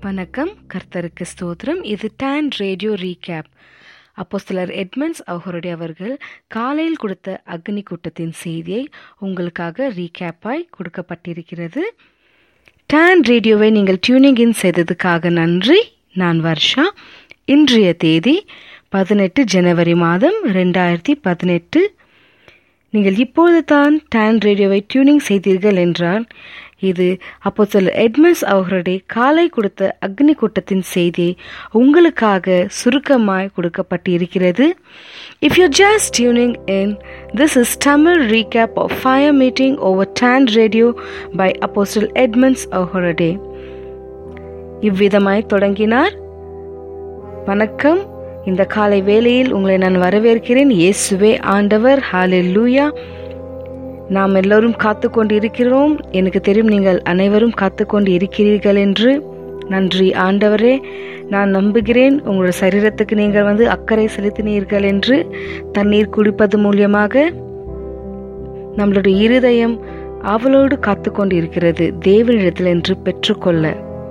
வணக்கம் கர்த்தருக்கு ஸ்தோத்திரம் இது டான் ரேடியோ ரீகேப் அப்போஸ்தலர் எட்மண்ட்ஸ் அவர்களுடைய அவர்கள் காலையில் கொடுத்த அக்னி கூட்டத்தின் செய்தியை உங்களுக்காக ரீகேப்பாய் கொடுக்கப்பட்டிருக்கிறது டான் ரேடியோவை நீங்கள் டியூனிங் இன் செய்ததுக்காக நன்றி நான் வர்ஷா இன்றைய தேதி பதினெட்டு ஜனவரி மாதம் ரெண்டாயிரத்தி பதினெட்டு நீங்கள் இப்பொழுது தான் டான் ரேடியோவை டியூனிங் செய்தீர்கள் என்றால் இது அப்போ சில எட்மண்ட்ஸ் அவர்களுடைய காலை கொடுத்த அக்னி கூட்டத்தின் செய்தியை உங்களுக்காக சுருக்கமாய் கொடுக்கப்பட்டு இருக்கிறது if you just tuning in this is Tamil recap of fire meeting over Dan radio by apostle Edmunds அவர்களுடைய இவ்விதமாய் தொடங்கினார் வணக்கம் இந்த காலை வேளையில் உங்களை நான் வரவேற்கிறேன் இயேசுவே ஆண்டவர் ஹalleluya நாம் எல்லோரும் காத்து கொண்டு இருக்கிறோம் எனக்கு தெரியும் நீங்கள் அனைவரும் காத்து கொண்டு இருக்கிறீர்கள் என்று நன்றி ஆண்டவரே நான் நம்புகிறேன் உங்களுடைய சரீரத்துக்கு நீங்கள் வந்து அக்கறை செலுத்தினீர்கள் என்று தண்ணீர் குடிப்பது மூலியமாக நம்மளுடைய இருதயம் அவளோடு காத்து கொண்டு இருக்கிறது தேவனிடத்தில் என்று பெற்றுக்கொள்ள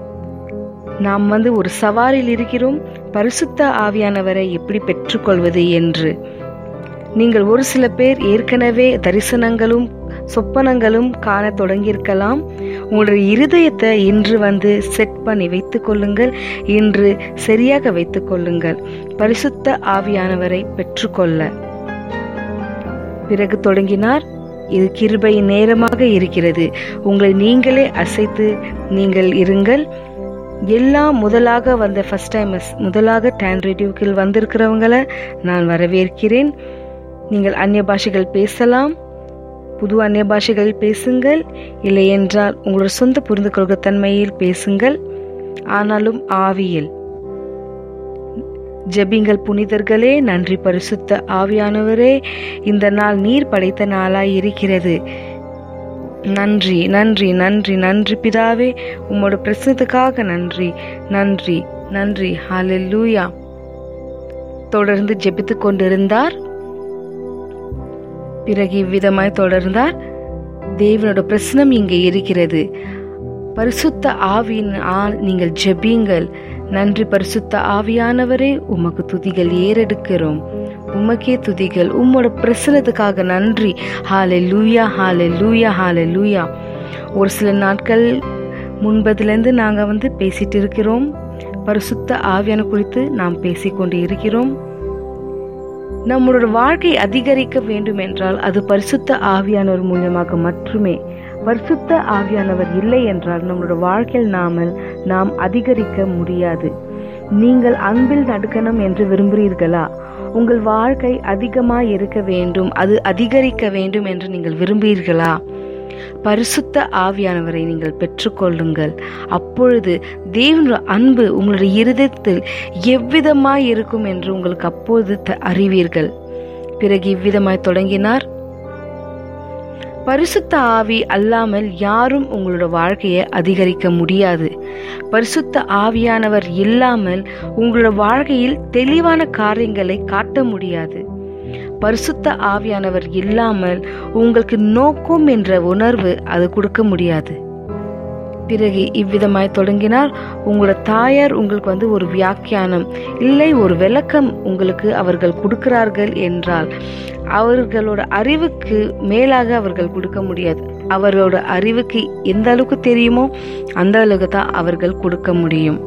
நாம் வந்து ஒரு சவாரில் இருக்கிறோம் பரிசுத்த ஆவியானவரை எப்படி பெற்றுக்கொள்வது என்று நீங்கள் ஒரு சில பேர் ஏற்கனவே தரிசனங்களும் சொப்பனங்களும் காண தொடங்கியிருக்கலாம் உங்களுடைய இருதயத்தை இன்று வந்து செட் பண்ணி வைத்துக் கொள்ளுங்கள் இன்று சரியாக வைத்துக் கொள்ளுங்கள் பரிசுத்த ஆவியானவரை பெற்றுக்கொள்ள பிறகு தொடங்கினார் இது கிருபையின் நேரமாக இருக்கிறது உங்களை நீங்களே அசைத்து நீங்கள் இருங்கள் எல்லாம் முதலாக வந்த ஃபர்ஸ்ட் டைமர்ஸ் முதலாக டேன் ரேடியோக்கில் வந்திருக்கிறவங்களை நான் வரவேற்கிறேன் நீங்கள் அந்நிய பாஷைகள் பேசலாம் புது அந்நிய பாஷைகளில் பேசுங்கள் இல்லை என்றால் உங்களோட சொந்த புரிந்து கொள்கிற தன்மையில் பேசுங்கள் ஆனாலும் ஆவியில் ஜெபிங்கள் புனிதர்களே நன்றி பரிசுத்த ஆவியானவரே இந்த நாள் நீர் படைத்த நாளாய் இருக்கிறது நன்றி நன்றி நன்றி நன்றி பிதாவே உம்மோட பிரசனத்துக்காக நன்றி நன்றி நன்றி ஹalleluya தொடர்ந்து ஜெபித்து கொண்டிருந்தார் பிறகு இவ்விதமாய் தொடர்ந்தார் தேவனோட பிரசனம் இங்கே இருக்கிறது பரிசுத்த ஆவியின் ஆள் நீங்கள் ஜெபியுங்கள் நன்றி பரிசுத்த ஆவியானவரே உமக்கு துதிகள் ஏறெடுக்கிறோம் உமக்கே துதிகள் உம்மோட பிரசனத்துக்காக நன்றி ஹாலே லூயா ஹாலே லூயா ஹாலே லூயா ஒரு சில நாட்கள் முன்பதுலேருந்து நாங்கள் வந்து பேசிட்டு இருக்கிறோம் பரிசுத்த ஆவியான குறித்து நாம் பேசிக்கொண்டு இருக்கிறோம் நம்மளோட வாழ்க்கை அதிகரிக்க வேண்டும் என்றால் அது பரிசுத்த ஆவியானவர் மூலமாக மட்டுமே பரிசுத்த ஆவியானவர் இல்லை என்றால் நம்மளோட வாழ்க்கையில் நாமல் நாம் அதிகரிக்க முடியாது நீங்கள் அன்பில் நடுக்கணும் என்று விரும்புகிறீர்களா உங்கள் வாழ்க்கை அதிகமாக இருக்க வேண்டும் அது அதிகரிக்க வேண்டும் என்று நீங்கள் விரும்புகிறீர்களா பரிசுத்த ஆவியானவரை நீங்கள் பெற்றுக்கொள்ளுங்கள் அப்பொழுது தேவனுடைய அன்பு உங்களுடைய இருதயத்தில் எவ்விதமாய் இருக்கும் என்று உங்களுக்கு அப்போது அறிவீர்கள் பிறகு இவ்விதமாய் தொடங்கினார் பரிசுத்த ஆவி அல்லாமல் யாரும் உங்களோட வாழ்க்கையை அதிகரிக்க முடியாது பரிசுத்த ஆவியானவர் இல்லாமல் உங்களோட வாழ்க்கையில் தெளிவான காரியங்களை காட்ட முடியாது பரிசுத்த ஆவியானவர் இல்லாமல் உங்களுக்கு நோக்கம் என்ற உணர்வு அது கொடுக்க முடியாது பிறகு இவ்விதமாய் தொடங்கினார் உங்களோட தாயார் உங்களுக்கு வந்து ஒரு வியாக்கியானம் இல்லை ஒரு விளக்கம் உங்களுக்கு அவர்கள் கொடுக்கிறார்கள் என்றால் அவர்களோட அறிவுக்கு மேலாக அவர்கள் கொடுக்க முடியாது அவரோட அறிவுக்கு எந்த அளவுக்கு தெரியுமோ அந்த அளவுக்கு தான் அவர்கள் கொடுக்க முடியும்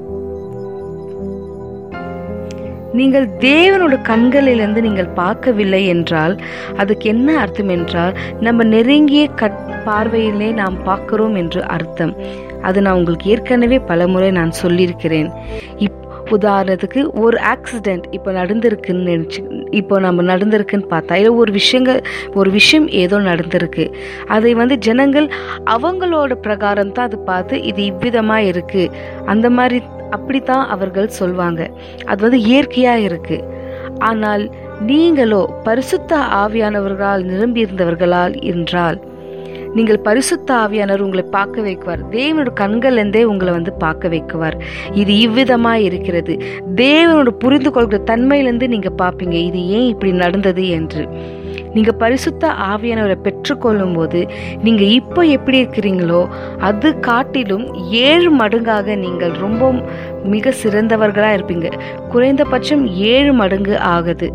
நீங்கள் தேவனோட கண்களிலிருந்து நீங்கள் பார்க்கவில்லை என்றால் அதுக்கு என்ன அர்த்தம் என்றால் நம்ம நெருங்கிய கட் பார்வையிலே நாம் பார்க்கிறோம் என்று அர்த்தம் அது நான் உங்களுக்கு ஏற்கனவே பலமுறை நான் சொல்லியிருக்கிறேன் இப் உதாரணத்துக்கு ஒரு ஆக்சிடெண்ட் இப்போ நடந்திருக்குன்னு நினச்சி இப்போ நம்ம நடந்திருக்குன்னு பார்த்தா இல்லை ஒரு விஷயங்கள் ஒரு விஷயம் ஏதோ நடந்திருக்கு அதை வந்து ஜனங்கள் அவங்களோட பிரகாரம் தான் அதை பார்த்து இது இவ்விதமாக இருக்குது அந்த மாதிரி அப்படித்தான் அவர்கள் சொல்வாங்க அது வந்து இயற்கையாக இருக்கு ஆனால் நீங்களோ பரிசுத்த ஆவியானவர்களால் நிரம்பியிருந்தவர்களால் என்றால் நீங்கள் பரிசுத்த ஆவியானவர் உங்களை பார்க்க வைக்குவார் தேவனோட கண்கள்லேருந்தே உங்களை வந்து பார்க்க வைக்குவார் இது இவ்விதமாக இருக்கிறது தேவனோட புரிந்து கொள்கிற தன்மையிலேருந்து நீங்கள் பார்ப்பீங்க இது ஏன் இப்படி நடந்தது என்று நீங்க பரிசுத்த ஆவியானவரை பெற்றுக்கொள்ளும் போது நீங்க இப்போ எப்படி இருக்கிறீங்களோ அது காட்டிலும் ஏழு மடங்காக நீங்கள் ரொம்ப மிக சிறந்தவர்களா இருப்பீங்க குறைந்தபட்சம் ஏழு மடங்கு ஆகுது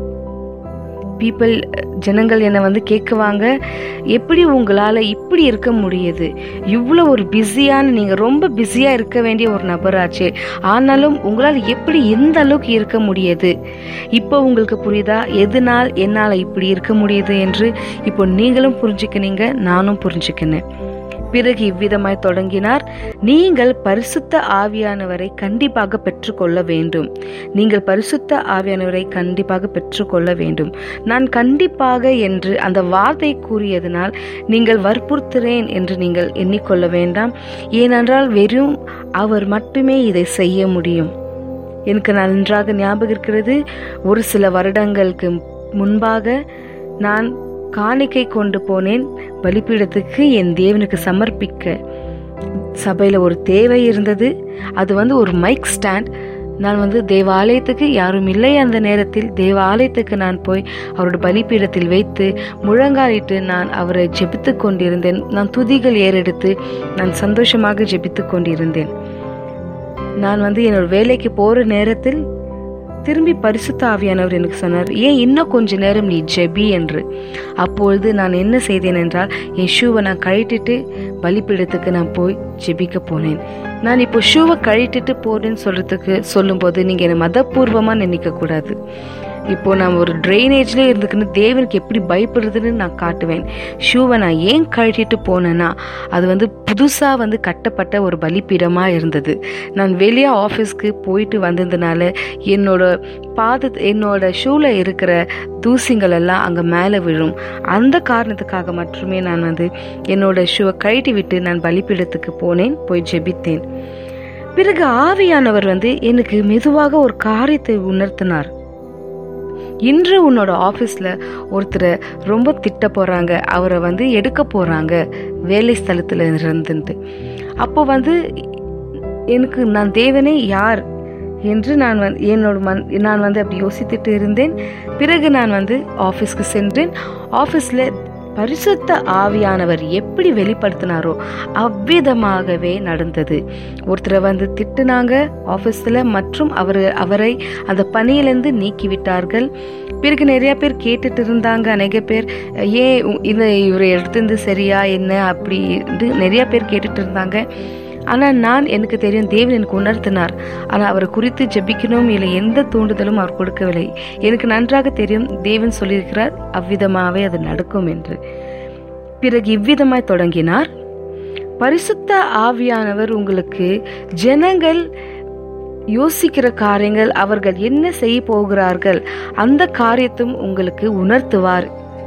பீப்புள் ஜனங்கள் என்னை வந்து கேட்குவாங்க எப்படி உங்களால் இப்படி இருக்க முடியுது இவ்வளோ ஒரு பிஸியான நீங்கள் ரொம்ப பிஸியாக இருக்க வேண்டிய ஒரு நபராச்சே ஆனாலும் உங்களால் எப்படி எந்த அளவுக்கு இருக்க முடியுது இப்போ உங்களுக்கு புரியுதா எதனால் என்னால் இப்படி இருக்க முடியுது என்று இப்போ நீங்களும் புரிஞ்சுக்கினீங்க நானும் புரிஞ்சுக்கினேன் பிறகு இவ்விதமாய் தொடங்கினார் நீங்கள் பரிசுத்த ஆவியானவரை கண்டிப்பாக பெற்றுக்கொள்ள வேண்டும் நீங்கள் பரிசுத்த ஆவியானவரை கண்டிப்பாக பெற்றுக்கொள்ள வேண்டும் நான் கண்டிப்பாக என்று அந்த வார்த்தை கூறியதனால் நீங்கள் வற்புறுத்துறேன் என்று நீங்கள் எண்ணிக்கொள்ள வேண்டாம் ஏனென்றால் வெறும் அவர் மட்டுமே இதை செய்ய முடியும் எனக்கு நன்றாக ஞாபகம் இருக்கிறது ஒரு சில வருடங்களுக்கு முன்பாக நான் காணிக்கை கொண்டு போனேன் பலிப்பீடத்துக்கு என் தேவனுக்கு சமர்ப்பிக்க சபையில் ஒரு தேவை இருந்தது அது வந்து ஒரு மைக் ஸ்டாண்ட் நான் வந்து தேவாலயத்துக்கு யாரும் இல்லை அந்த நேரத்தில் தேவாலயத்துக்கு நான் போய் அவரோட பலிப்பீடத்தில் வைத்து முழங்காலிட்டு நான் அவரை ஜெபித்து கொண்டிருந்தேன் நான் துதிகள் ஏறெடுத்து நான் சந்தோஷமாக ஜெபித்து கொண்டிருந்தேன் நான் வந்து என்னோட வேலைக்கு போகிற நேரத்தில் திரும்பி பரிசுத்த ஆவியானவர் எனக்கு சொன்னார் ஏன் இன்னும் கொஞ்ச நேரம் நீ ஜெபி என்று அப்பொழுது நான் என்ன செய்தேன் என்றால் என் ஷூவை நான் கழட்டிட்டு பலிப்பீடத்துக்கு நான் போய் ஜெபிக்க போனேன் நான் இப்போ ஷூவை கழட்டிட்டு போறேன்னு சொல்றதுக்கு சொல்லும்போது நீங்க என்னை மதப்பூர்வமா நினைக்க கூடாது இப்போ நான் ஒரு ட்ரைனேஜ்லேயே இருந்துக்குன்னு தேவனுக்கு எப்படி பயப்படுறதுன்னு நான் காட்டுவேன் ஷூவை நான் ஏன் கழட்டிட்டு போனேன்னா அது வந்து புதுசாக வந்து கட்டப்பட்ட ஒரு பலிப்பீடமாக இருந்தது நான் வெளியே ஆஃபீஸ்க்கு போயிட்டு வந்ததுனால என்னோட பாத என்னோட ஷூவில் இருக்கிற தூசிங்கள் எல்லாம் அங்கே மேலே விழும் அந்த காரணத்துக்காக மட்டுமே நான் வந்து என்னோட ஷூவை கழட்டி விட்டு நான் பலிப்பீடத்துக்கு போனேன் போய் ஜெபித்தேன் பிறகு ஆவியானவர் வந்து எனக்கு மெதுவாக ஒரு காரியத்தை உணர்த்தினார் இன்று உன்னோட ஆஃபீஸில் ஒருத்தரை ரொம்ப திட்ட போகிறாங்க அவரை வந்து எடுக்க போகிறாங்க வேலை ஸ்தலத்தில் இருந்துட்டு அப்போ வந்து எனக்கு நான் தேவனே யார் என்று நான் வந்து என்னோட மன் நான் வந்து அப்படி யோசித்துட்டு இருந்தேன் பிறகு நான் வந்து ஆஃபீஸ்க்கு சென்றேன் ஆஃபீஸில் பரிசுத்த ஆவியானவர் எப்படி வெளிப்படுத்தினாரோ அவ்விதமாகவே நடந்தது ஒருத்தரை வந்து திட்டுனாங்க ஆஃபீஸில் மற்றும் அவர் அவரை அந்த பணியிலேருந்து நீக்கிவிட்டார்கள் பிறகு நிறைய பேர் கேட்டுட்டு இருந்தாங்க அநேக பேர் ஏன் இந்த இவரை எடுத்திருந்து சரியா என்ன அப்படி நிறைய பேர் கேட்டுட்டு இருந்தாங்க ஆனால் நான் எனக்கு தெரியும் தேவன் எனக்கு உணர்த்தினார் ஆனால் அவரை குறித்து ஜெபிக்கணும் இல்லை எந்த தூண்டுதலும் அவர் கொடுக்கவில்லை எனக்கு நன்றாக தெரியும் தேவன் சொல்லியிருக்கிறார் அவ்விதமாகவே அது நடக்கும் என்று பிறகு இவ்விதமாய் தொடங்கினார் பரிசுத்த ஆவியானவர் உங்களுக்கு ஜனங்கள் யோசிக்கிற காரியங்கள் அவர்கள் என்ன செய்ய போகிறார்கள் அந்த காரியத்தும் உங்களுக்கு உணர்த்துவார்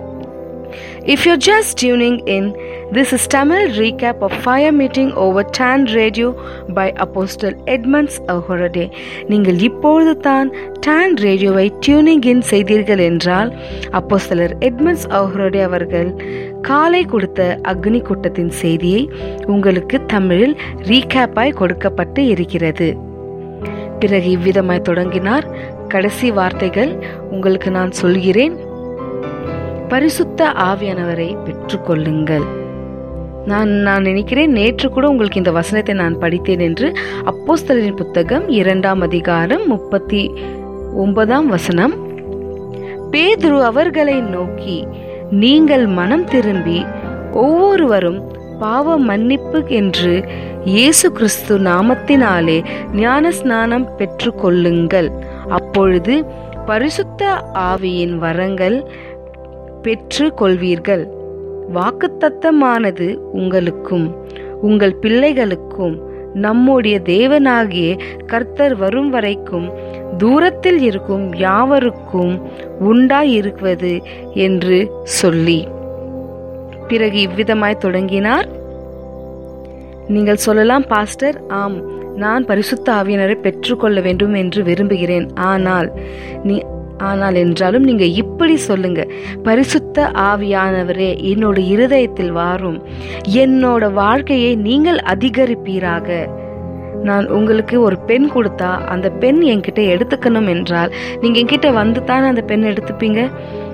If you're just tuning in, this is Tamil recap of fire meeting over Tan Radio by Apostle Edmonds Ahorade. நீங்கள் இப்பொழுது தான் டான் ரேடியோவை டியூனிங் இன் செய்தீர்கள் என்றால் அப்போஸ்தலர் எட்மண்ட்ஸ் அஹ்ரோடே அவர்கள் காலை கொடுத்த அக்னி கூட்டத்தின் செய்தியை உங்களுக்கு தமிழில் ரீகேப்பாய் கொடுக்கப்பட்டு இருக்கிறது பிறகு இவ்விதமாய் தொடங்கினார் கடைசி வார்த்தைகள் உங்களுக்கு நான் சொல்கிறேன் பரிசுத்த ஆவியானவரை பெற்றுக்கொள்ளுங்கள் நான் நான் நினைக்கிறேன் நேற்று கூட உங்களுக்கு இந்த வசனத்தை நான் படித்தேன் என்று அப்போஸ்தலரின் புத்தகம் இரண்டாம் அதிகாரம் முப்பத்தி ஒன்பதாம் வசனம் பேதுரு அவர்களை நோக்கி நீங்கள் மனம் திரும்பி ஒவ்வொருவரும் பாவ மன்னிப்பு என்று இயேசு கிறிஸ்து நாமத்தினாலே ஞான ஸ்நானம் பெற்றுக்கொள்ளுங்கள் அப்பொழுது பரிசுத்த ஆவியின் வரங்கள் பெற்று கொள்வீர்கள் வாக்குத்தத்தமானது உங்களுக்கும் உங்கள் பிள்ளைகளுக்கும் நம்முடைய தேவனாகிய கர்த்தர் வரும் வரைக்கும் தூரத்தில் இருக்கும் யாவருக்கும் உண்டாயிருக்குவது என்று சொல்லி பிறகு இவ்விதமாய் தொடங்கினார் நீங்கள் சொல்லலாம் பாஸ்டர் ஆம் நான் பரிசுத்த ஆவியினரை பெற்றுக்கொள்ள வேண்டும் என்று விரும்புகிறேன் ஆனால் நீ ஆனால் என்றாலும் நீங்க இப்படி சொல்லுங்க பரிசுத்த ஆவியானவரே என்னோட இருதயத்தில் வாரும் என்னோட வாழ்க்கையை நீங்கள் அதிகரிப்பீராக நான் உங்களுக்கு ஒரு பெண் கொடுத்தா அந்த பெண் என்கிட்ட எடுத்துக்கணும் என்றால் நீங்க என்கிட்ட வந்து தானே அந்த பெண் எடுத்துப்பீங்க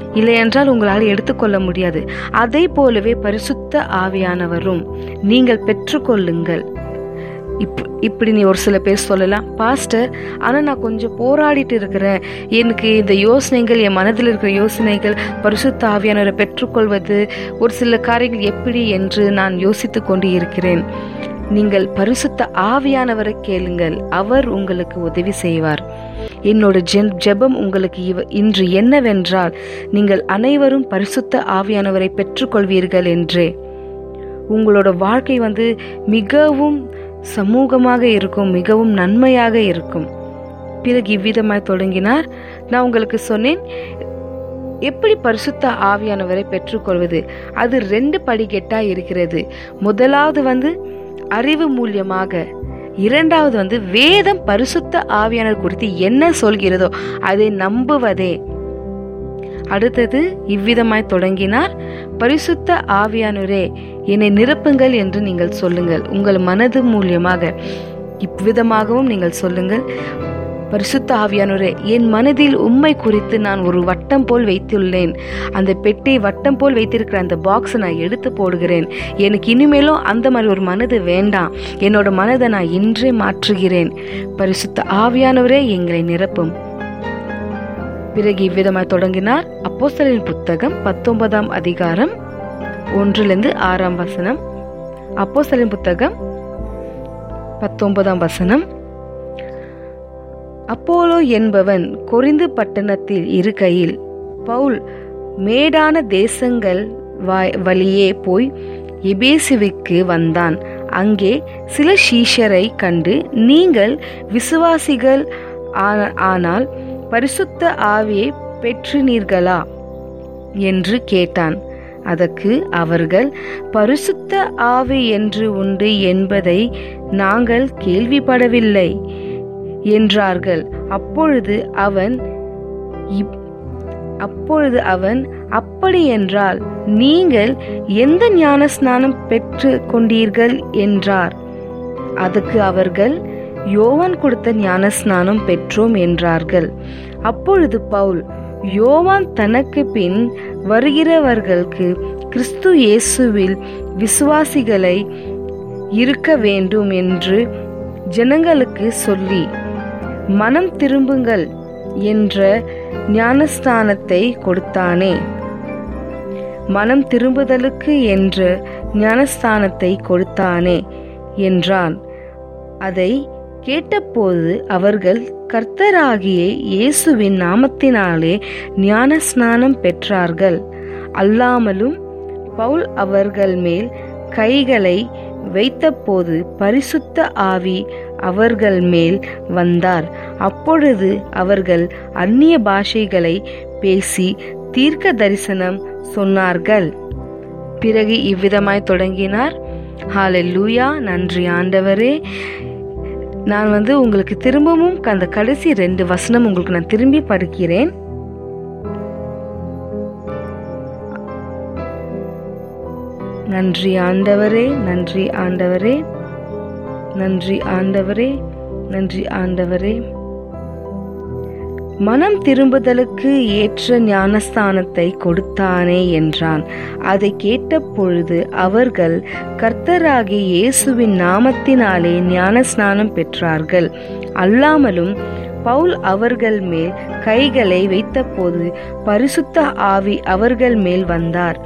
இல்லையென்றால் உங்களால் எடுத்துக்கொள்ள முடியாது அதை போலவே பரிசுத்த ஆவியானவரும் நீங்கள் பெற்றுக்கொள்ளுங்கள் இப் இப்படி நீ ஒரு சில பேர் சொல்லலாம் பாஸ்டர் ஆனால் நான் கொஞ்சம் போராடிட்டு இருக்கிறேன் எனக்கு இந்த யோசனைகள் என் மனதில் இருக்கிற யோசனைகள் பரிசுத்த ஆவியானவரை பெற்றுக்கொள்வது ஒரு சில காரியங்கள் எப்படி என்று நான் யோசித்து கொண்டு இருக்கிறேன் நீங்கள் பரிசுத்த ஆவியானவரை கேளுங்கள் அவர் உங்களுக்கு உதவி செய்வார் என்னோட ஜென் ஜெபம் உங்களுக்கு இவ இன்று என்னவென்றால் நீங்கள் அனைவரும் பரிசுத்த ஆவியானவரை பெற்றுக்கொள்வீர்கள் என்றே உங்களோட வாழ்க்கை வந்து மிகவும் சமூகமாக இருக்கும் மிகவும் நன்மையாக இருக்கும் பிறகு இவ்விதமாய் தொடங்கினார் நான் உங்களுக்கு சொன்னேன் எப்படி பரிசுத்த ஆவியானவரை பெற்றுக்கொள்வது அது ரெண்டு படிக்கட்டா இருக்கிறது முதலாவது வந்து அறிவு மூலியமாக இரண்டாவது வந்து வேதம் பரிசுத்த ஆவியானவர் குறித்து என்ன சொல்கிறதோ அதை நம்புவதே அடுத்தது இவ்விதமாய் தொடங்கினார் பரிசுத்த ஆவியானவரே என்னை நிரப்புங்கள் என்று நீங்கள் சொல்லுங்கள் உங்கள் மனது மூலியமாக இவ்விதமாகவும் நீங்கள் சொல்லுங்கள் பரிசுத்த ஆவியானவரே என் மனதில் உண்மை குறித்து நான் ஒரு வட்டம் போல் வைத்துள்ளேன் அந்த பெட்டை வட்டம் போல் வைத்திருக்கிற அந்த பாக்ஸை நான் எடுத்து போடுகிறேன் எனக்கு இனிமேலும் அந்த மாதிரி ஒரு மனது வேண்டாம் என்னோட மனதை நான் இன்றே மாற்றுகிறேன் பரிசுத்த ஆவியானவரே எங்களை நிரப்பும் பிறகு இவ்விதமாய் தொடங்கினார் அப்போஸ்தலரின் புத்தகம் பத்தொன்பதாம் அதிகாரம் ஒன்றிலிருந்து ஆறாம் வசனம் அப்போஸ்தலரின் புத்தகம் பத்தொன்பதாம் வசனம் அப்போலோ என்பவன் கொரிந்து பட்டணத்தில் இருக்கையில் பவுல் மேடான தேசங்கள் வாய்- வழியே போய் எபேசுவுக்கு வந்தான் அங்கே சில சீஷரை கண்டு நீங்கள் விசுவாசிகள் ஆ- ஆனால் பரிசுத்த ஆவியை பெற்றினீர்களா என்று கேட்டான் அதற்கு அவர்கள் பரிசுத்த ஆவி என்று உண்டு என்பதை நாங்கள் கேள்விப்படவில்லை என்றார்கள் அப்பொழுது அவன் இப்- அப்பொழுது அவன் அப்படி என்றால் நீங்கள் எந்த ஞான ஸ்நானம் பெற்று கொண்டீர்கள் என்றார் அதுக்கு அவர்கள் யோவான் கொடுத்த ஞானஸ்நானம் பெற்றோம் என்றார்கள் அப்பொழுது பவுல் யோவான் தனக்கு பின் வருகிறவர்களுக்கு கிறிஸ்து இயேசுவில் விசுவாசிகளை இருக்க வேண்டும் என்று ஜனங்களுக்கு சொல்லி மனம் திரும்புங்கள் என்ற ஞானஸ்தானத்தை கொடுத்தானே மனம் திரும்புதலுக்கு என்ற ஞானஸ்தானத்தை கொடுத்தானே என்றான் அதை கேட்டபோது அவர்கள் கர்த்தராகிய இயேசுவின் நாமத்தினாலே ஞானஸ்நானம் பெற்றார்கள் அல்லாமலும் பவுல் அவர்கள் மேல் கைகளை வைத்தபோது பரிசுத்த ஆவி அவர்கள் மேல் வந்தார் அப்பொழுது அவர்கள் அந்நிய பாஷைகளை பேசி தீர்க்க தரிசனம் சொன்னார்கள் பிறகு இவ்விதமாய் தொடங்கினார் ஹalleluya நன்றி ஆண்டவரே நான் வந்து உங்களுக்கு திரும்பவும் அந்த கடைசி ரெண்டு வசனம் உங்களுக்கு நான் திரும்பி படிக்கிறேன் நன்றி ஆண்டவரே நன்றி ஆண்டவரே நன்றி ஆண்டவரே நன்றி ஆண்டவரே மனம் திரும்புதலுக்கு ஏற்ற ஞானஸ்தானத்தை கொடுத்தானே என்றான் அதை கேட்ட பொழுது அவர்கள் கர்த்தராகிய இயேசுவின் நாமத்தினாலே ஞானஸ்நானம் பெற்றார்கள் அல்லாமலும் பவுல் அவர்கள் மேல் கைகளை வைத்தபோது பரிசுத்த ஆவி அவர்கள் மேல் வந்தார்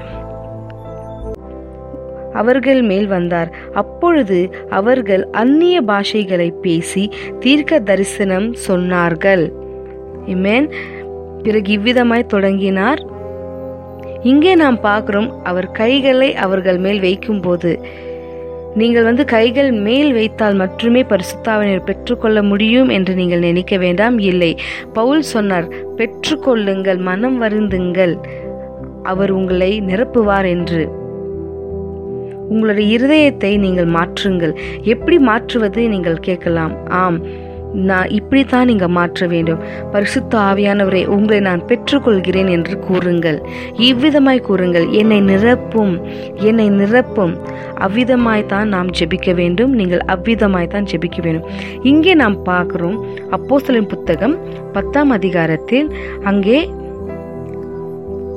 அவர்கள் மேல் வந்தார் அப்பொழுது அவர்கள் அந்நிய பாஷைகளை பேசி தீர்க்க தரிசனம் சொன்னார்கள் இமேன் பிறகு இவ்விதமாய் தொடங்கினார் இங்கே நாம் பார்க்கிறோம் அவர் கைகளை அவர்கள் மேல் வைக்கும்போது நீங்கள் வந்து கைகள் மேல் வைத்தால் மட்டுமே பரிசுத்தாவினர் பெற்றுக்கொள்ள முடியும் என்று நீங்கள் நினைக்க வேண்டாம் இல்லை பவுல் சொன்னார் பெற்றுக்கொள்ளுங்கள் மனம் வருந்துங்கள் அவர் உங்களை நிரப்புவார் என்று உங்களுடைய இருதயத்தை நீங்கள் மாற்றுங்கள் எப்படி மாற்றுவது நீங்கள் கேட்கலாம் ஆம் நான் இப்படித்தான் நீங்க மாற்ற வேண்டும் பரிசுத்த ஆவியானவரை உங்களை நான் பெற்றுக்கொள்கிறேன் என்று கூறுங்கள் இவ்விதமாய் கூறுங்கள் என்னை நிரப்பும் என்னை நிரப்பும் அவ்விதமாய் தான் நாம் ஜெபிக்க வேண்டும் நீங்கள் அவ்விதமாய் தான் ஜெபிக்க வேண்டும் இங்கே நாம் பார்க்கிறோம் அப்போஸ்தலன் புத்தகம் பத்தாம் அதிகாரத்தில் அங்கே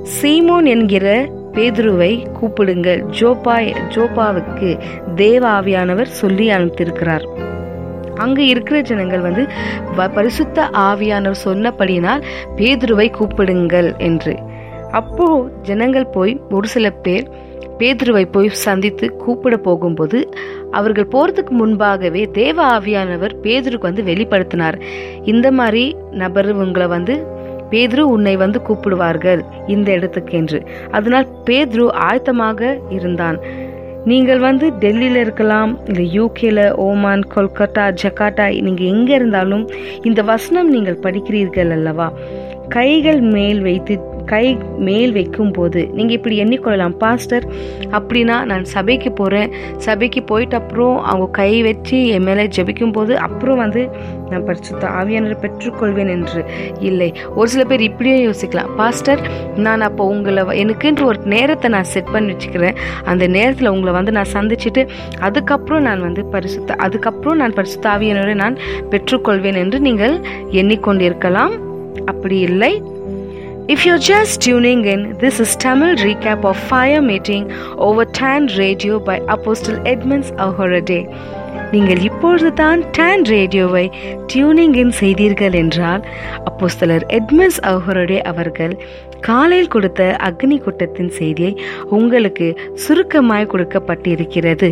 சீமோன் என்கிற பேதுருவை கூப்பிடுங்கள் ஜோப்பா ஜோப்பாவுக்கு தேவ ஆவியானவர் சொல்லி அனுப்பித்திருக்கிறார் அங்க இருக்கிற ஜனங்கள் வந்து வ- பரிசுத்த ஆவியானவர் சொன்னபடியினால் பேதுருவை கூப்பிடுங்கள் என்று அப்போ ஜனங்கள் போய் ஒரு சில பேர் பேதுருவை போய் சந்தித்து கூப்பிட போகும்போது அவர்கள் போறதுக்கு முன்பாகவே தேவ ஆவியானவர் பேதுருக்கு வந்து வெளிப்படுத்தினார் இந்த மாதிரி நபர் உங்களை வந்து பேதுரு உன்னை வந்து கூப்பிடுவார்கள் இந்த இடத்துக்கு என்று அதனால் பேதுரு ஆயத்தமாக இருந்தான் நீங்கள் வந்து டெல்லியில் இருக்கலாம் இல்லை யூகேல ஓமான் கொல்கத்தா ஜகாட்டா நீங்கள் எங்கே இருந்தாலும் இந்த வசனம் நீங்கள் படிக்கிறீர்கள் அல்லவா கைகள் மேல் வைத்து கை மேல் வைக்கும் போது நீங்கள் இப்படி எண்ணிக்கொள்ளலாம் பாஸ்டர் அப்படின்னா நான் சபைக்கு போகிறேன் சபைக்கு போயிட்டு அப்புறம் அவங்க கை வச்சு என் மேலே ஜெபிக்கும் போது அப்புறம் வந்து நான் பரிசுத்த ஆவியானரை பெற்றுக்கொள்வேன் என்று இல்லை ஒரு சில பேர் இப்படியே யோசிக்கலாம் பாஸ்டர் நான் அப்போ உங்களை வ- எனக்குன்ற ஒரு நேரத்தை நான் செட் பண்ணி வச்சுக்கிறேன் அந்த நேரத்தில் உங்களை வந்து நான் சந்திச்சுட்டு அதுக்கப்புறம் நான் வந்து பரிசுத்த அதுக்கப்புறம் நான் பரிசுத்த ஆவியானவரை நான் பெற்றுக்கொள்வேன் என்று நீங்கள் எண்ணிக்கொண்டிருக்கலாம் அப்படி இல்லை If you're just tuning in, this is Tamil recap of Fire Meeting over TAN Radio by Apostle Edmonds Ahorade. நீங்கள் இப்பொழுது தான் டான் ரேடியோவை டியூனிங் இன் செய்தீர்கள் என்றால் அப்போஸ்தலர் எட்மண்ட்ஸ் அஹோரடே அவர்கள் காலையில் கொடுத்த அக்னி கூட்டத்தின் செய்தியை உங்களுக்கு சுருக்கமாய் கொடுக்கப்பட்டிருக்கிறது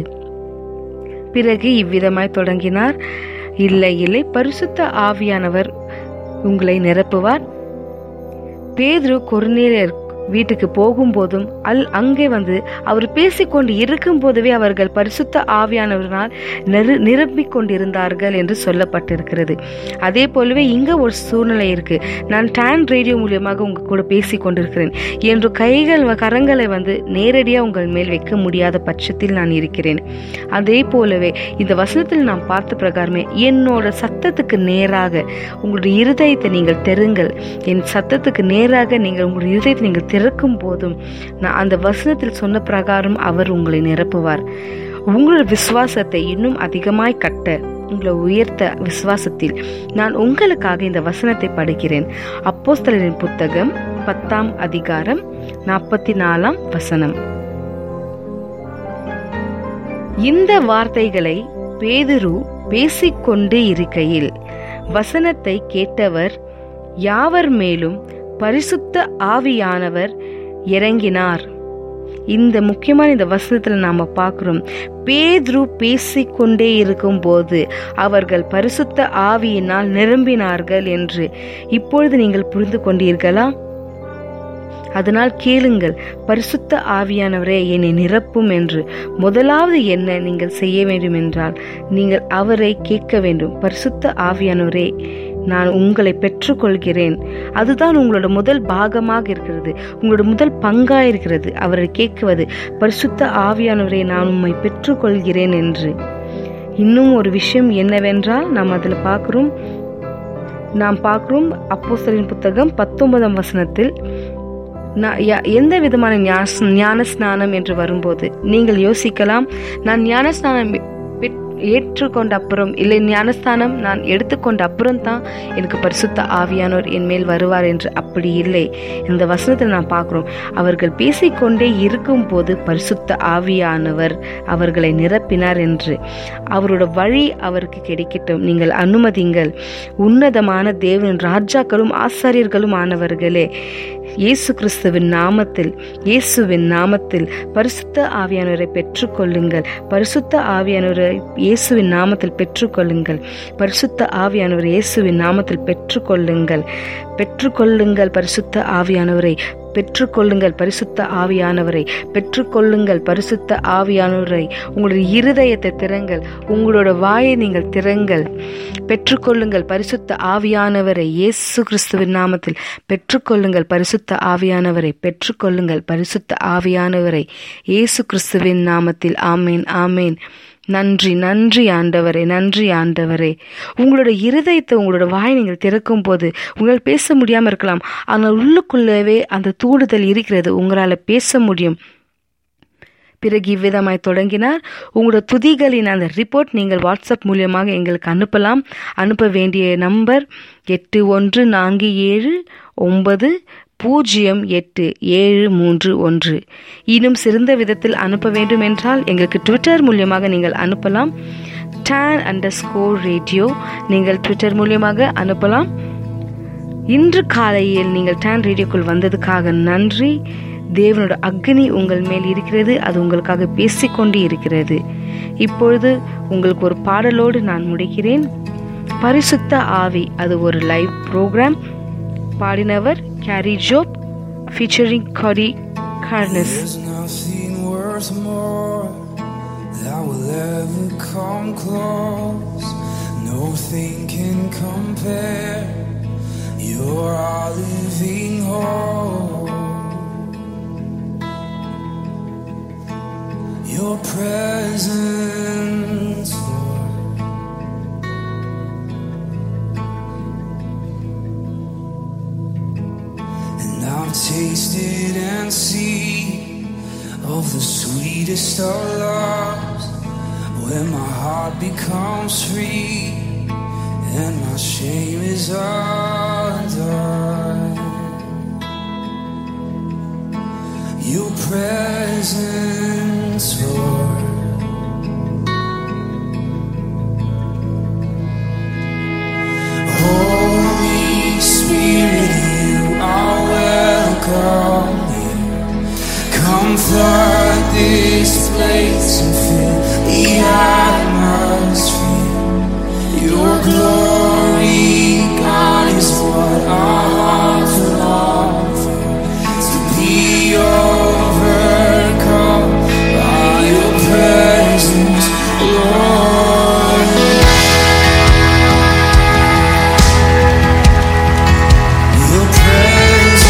பிறகு இவ்விதமாய் தொடங்கினார் இல்லை இல்லை பரிசுத்த ஆவியானவர் உங்களை நிரப்புவார் பேதுரு கொர்நேலியர் வீட்டுக்கு போகும்போதும் அல் அங்கே வந்து அவர் பேசிக்கொண்டு இருக்கும் போதவே அவர்கள் பரிசுத்த ஆவியானவர்களால் நிரு நிரம்பிக் கொண்டிருந்தார்கள் என்று சொல்லப்பட்டிருக்கிறது அதே போலவே இங்க ஒரு சூழ்நிலை இருக்கு நான் டான் ரேடியோ மூலியமாக உங்க கூட பேசி கொண்டிருக்கிறேன் என்று கைகள் வ- கரங்களை வந்து நேரடியா உங்கள் மேல் வைக்க முடியாத பட்சத்தில் நான் இருக்கிறேன் அதே போலவே இந்த வசனத்தில் நாம் பார்த்த பிரகாரமே என்னோட சத்தத்துக்கு நேராக உங்களுடைய இருதயத்தை நீங்கள் தெருங்கள் என் சத்தத்துக்கு நேராக நீங்கள் உங்களுடைய இருதயத்தை நீங்கள் திறக்கும் போதும் நான் அந்த வசனத்தில் சொன்ன பிரகாரம் அவர் உங்களை நிரப்புவார் உங்களோட விசுவாசத்தை இன்னும் அதிகமாய் கட்ட உங்களை உயர்த்த விசுவாசத்தில் நான் உங்களுக்காக இந்த வசனத்தை படிக்கிறேன் அப்போஸ்தலரின் புத்தகம் பத்தாம் அதிகாரம் நாற்பத்தி நாலாம் வசனம் இந்த வார்த்தைகளை பேதுரு பேசிக்கொண்டு இருக்கையில் வசனத்தை கேட்டவர் யாவர் மேலும் பரிசுத்த ஆவியானவர் இறங்கினார் இந்த முக்கியமான இந்த வசனத்துல நாம பார்க்கிறோம் பேதுரு பேசிக்கொண்டே இருக்கும்போது அவர்கள் பரிசுத்த ஆவியினால் நிரம்பினார்கள் என்று இப்பொழுது நீங்கள் புரிந்து கொண்டீர்களா அதனால் கேளுங்கள் பரிசுத்த ஆவியானவரே என்னை நிரப்பும் என்று முதலாவது என்ன நீங்கள் செய்ய வேண்டும் என்றால் நீங்கள் அவரை கேட்க வேண்டும் பரிசுத்த ஆவியானவரே நான் உங்களை பெற்றுக்கொள்கிறேன் அதுதான் உங்களோட முதல் பாகமாக இருக்கிறது உங்களோட முதல் பங்கா இருக்கிறது அவரை கேட்குவது பரிசுத்த ஆவியானவரே நான் உம்மை பெற்றுக்கொள்கிறேன் என்று இன்னும் ஒரு விஷயம் என்னவென்றால் நாம் அதில் பார்க்கிறோம் நாம் பார்க்கிறோம் அப்போஸ்தலரின் புத்தகம் பத்தொன்பதாம் வசனத்தில் நான் ய- எந்த விதமான ஞாஸ்- ஞான ஸ்நானம் என்று வரும்போது நீங்கள் யோசிக்கலாம் நான் ஞான ஸ்நானம் பெற்- ஏற்றுக்கொண்ட அப்புறம் இல்லை ஞானஸ்தானம் நான் எடுத்துக்கொண்ட அப்புறம் தான் எனக்கு பரிசுத்த ஆவியானோர் என் மேல் வருவார் என்று அப்படி இல்லை இந்த வசனத்தில் நான் பார்க்கிறோம் அவர்கள் பேசிக்கொண்டே இருக்கும்போது பரிசுத்த ஆவியானவர் அவர்களை நிரப்பினார் என்று அவரோட வழி அவருக்கு கிடைக்கட்டும் நீங்கள் அனுமதிங்கள் உன்னதமான தேவன் ராஜாக்களும் ஆசாரியர்களும் ஆனவர்களே இயேசு கிறிஸ்துவின் நாமத்தில் இயேசுவின் நாமத்தில் பரிசுத்த ஆவியானவரை பெற்றுக்கொள்ளுங்கள் பரிசுத்த ஆவியானவரை இயேசுவின் நாமத்தில் பெற்றுக்கொள்ளுங்கள் பரிசுத்த ஆவியானவர் இயேசுவின் நாமத்தில் பெற்றுக்கொள்ளுங்கள் பெற்றுக்கொள்ளுங்கள் பரிசுத்த ஆவியானவரை பெற்றுக்கொள்ளுங்கள் பரிசுத்த ஆவியானவரை பெற்றுக்கொள்ளுங்கள் பரிசுத்த ஆவியானவரை உங்களுடைய இருதயத்தை திறங்கள் உங்களோட வாயை நீங்கள் திறங்கள் பெற்றுக்கொள்ளுங்கள் பரிசுத்த ஆவியானவரை இயேசு கிறிஸ்துவின் நாமத்தில் பெற்றுக்கொள்ளுங்கள் பரிசுத்த ஆவியானவரை பெற்றுக்கொள்ளுங்கள் பரிசுத்த ஆவியானவரை இயேசு கிறிஸ்துவின் நாமத்தில் ஆமேன் ஆமேன் நன்றி நன்றி ஆண்டவரே நன்றி ஆண்டவரே உங்களோட இருதயத்தை உங்களோட வாய் நீங்கள் திறக்கும் போது உங்களால் பேச முடியாமல் இருக்கலாம் ஆனால் உள்ளுக்குள்ளவே அந்த தூண்டுதல் இருக்கிறது உங்களால் பேச முடியும் பிறகு இவ்விதமாய் தொடங்கினார் உங்களோட துதிகளின் அந்த ரிப்போர்ட் நீங்கள் வாட்ஸ்அப் மூலியமாக எங்களுக்கு அனுப்பலாம் அனுப்ப வேண்டிய நம்பர் எட்டு ஒன்று நான்கு ஏழு ஒன்பது பூஜ்ஜியம் எட்டு ஏழு மூன்று ஒன்று இன்னும் சிறந்த விதத்தில் அனுப்ப வேண்டும் என்றால் எங்களுக்கு ட்விட்டர் மூலியமாக நீங்கள் அனுப்பலாம் டேன் அண்டர் ஸ்கோர் ரேடியோ நீங்கள் ட்விட்டர் மூலியமாக அனுப்பலாம் இன்று காலையில் நீங்கள் டேன் ரேடியோக்குள் வந்ததுக்காக நன்றி தேவனோட அக்னி உங்கள் மேல் இருக்கிறது அது உங்களுக்காக பேசிக்கொண்டு இருக்கிறது இப்பொழுது உங்களுக்கு ஒரு பாடலோடு நான் முடிக்கிறேன் பரிசுத்த ஆவி அது ஒரு லைவ் ப்ரோக்ராம் பாடினவர் Kari Jobe featuring Cody Carnes There's nothing worth more that will ever come close. Nothing can compare. You're our living hope. Your presence, Lord. And I've tasted and seen of the sweetest of loves when my heart becomes free and my shame is undone. Your presence, Lord. Holy Spirit, you are welcome here. Come flood this place and fill the atmosphere. Your glory, God, is what our hearts long for. To be overcome by your presence, Lord. Your presence,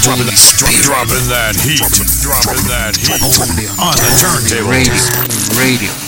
Dropping, dropping that heat. Dropping that heat. Only On the only turntable. radio, radio.